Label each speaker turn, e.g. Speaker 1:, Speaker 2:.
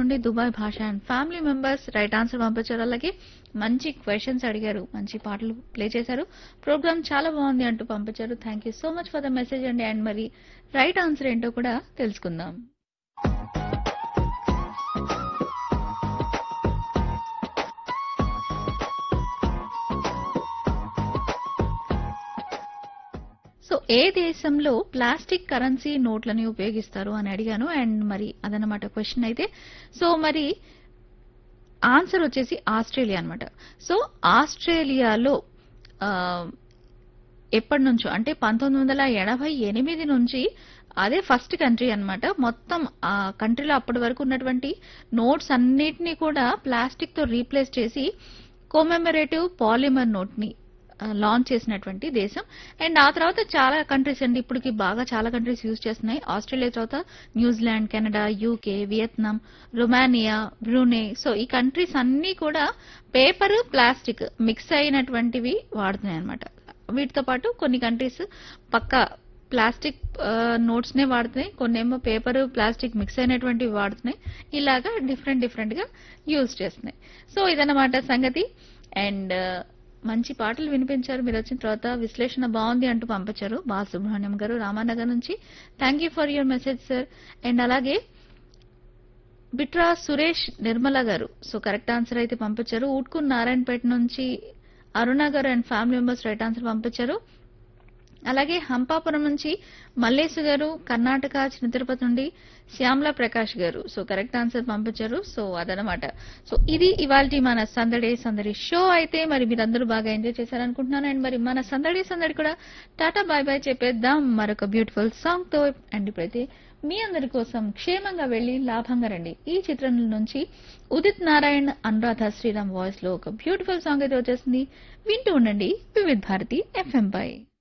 Speaker 1: నుండి Dubai Basha and family members right answer పంపించారు అలాగే మంచి క్వశ్చన్స్ అడిగారు మంచి పాటలు ప్లే చేశారు ప్రోగ్రామ్ చాలా బాగుంది అంటూ పంపించారు thank you so much for the message అండి అండ్ మరి రైట్ ఆన్సర్ ఏంటో కూడా తెలుసుకుందాం సో ఏ దేశంలో ప్లాస్టిక్ కరెన్సీ నోట్లని ఉపయోగిస్తారు అని అడిగాను అండ్ మరి అదనమాట క్వశ్చన్ అయితే సో మరి ఆన్సర్ వచ్చేసి ఆస్ట్రేలియా అన్నమాట సో ఆస్ట్రేలియాలో ఆ, ఎప్పటి నుంచో అంటే పంతొమ్మిది వందల ఎనభై ఎనిమిది నుంచి అదే ఫస్ట్ కంట్రీ అన్నమాట మొత్తం ఆ కంట్రీలో అప్పటి వరకు ఉన్నటువంటి నోట్స్ అన్నిటినీ కూడా ప్లాస్టిక్ తో రీప్లేస్ చేసి కోమెమరేటివ్ పాలిమర్ నోట్ ని లాంచ్ చేసినటువంటి దేశం అండ్ ఆ తర్వాత చాలా కంట్రీస్ అండి ఇప్పటికి బాగా చాలా కంట్రీస్ యూజ్ చేస్తున్నాయి ఆస్ట్రేలియా తర్వాత New Zealand Canada UK Vietnam Romania Brunei so ఈ కంట్రీస్ అన్నీ కూడా పేపర్ ప్లాస్టిక్ మిక్స్ అయినటువంటివి వాడుతున్నాయి అనమాట వీటితో పాటు కొన్ని కంట్రీస్ పక్క ప్లాస్టిక్ నోట్స్ నే వాడుతున్నాయి కొన్ని ఏమో పేపర్ ప్లాస్టిక్ మిక్స్ అయినటువంటివి వాడుతున్నాయి ఇలాగా డిఫరెంట్ డిఫరెంట్ గా యూజ్ చేస్తున్నాయి సో ఇదన్నమాట సంగతి అండ్ మంచి పాటలు వినిపించారు మీరు వచ్చిన తర్వాత విశ్లేషణ బాగుంది అంటూ పంపించారు బాలసుబ్రహ్మణ్యం గారు రామానగర్ నుంచి thank you for your message sir and అలాగే బిట్రా సురేష్ నిర్మల గారు సో కరెక్ట్ ఆన్సర్ అయితే పంపించారు ఊట్కూర్ నారాయణపేట నుంచి Aruna garu and family members right answer పంపించారు అలాగే హంపాపురం నుంచి మల్లేశు గారు కర్ణాటక చిన్న తిరుపతి నుండి Shyamala Prakash garu so correct answer పంపించారు సో అదనమాట సో ఇది ఇవాళ మన సందడి సందడి షో అయితే మరి మీరందరూ బాగా ఎంజాయ్ చేశారనుకుంటున్నాను అండ్ మరి మన సందడి సందడి కూడా టాటా బాయ్ బాయ్ చెప్పేద్దాం మరొక బ్యూటిఫుల్ సాంగ్ తో అండ్ ఇప్పుడైతే మీ అందరి కోసం క్షేమంగా వెళ్లి లాభంగా రండి ఈ చిత్రం నుంచి ఉదిత్ నారాయణ్ అనురాధ శ్రీరామ్ వాయిస్ లో ఒక బ్యూటిఫుల్ సాంగ్ అయితే వచ్చేసింది వింటూ ఉండండి వివిధ్ భారతి ఎఫ్ఎం పై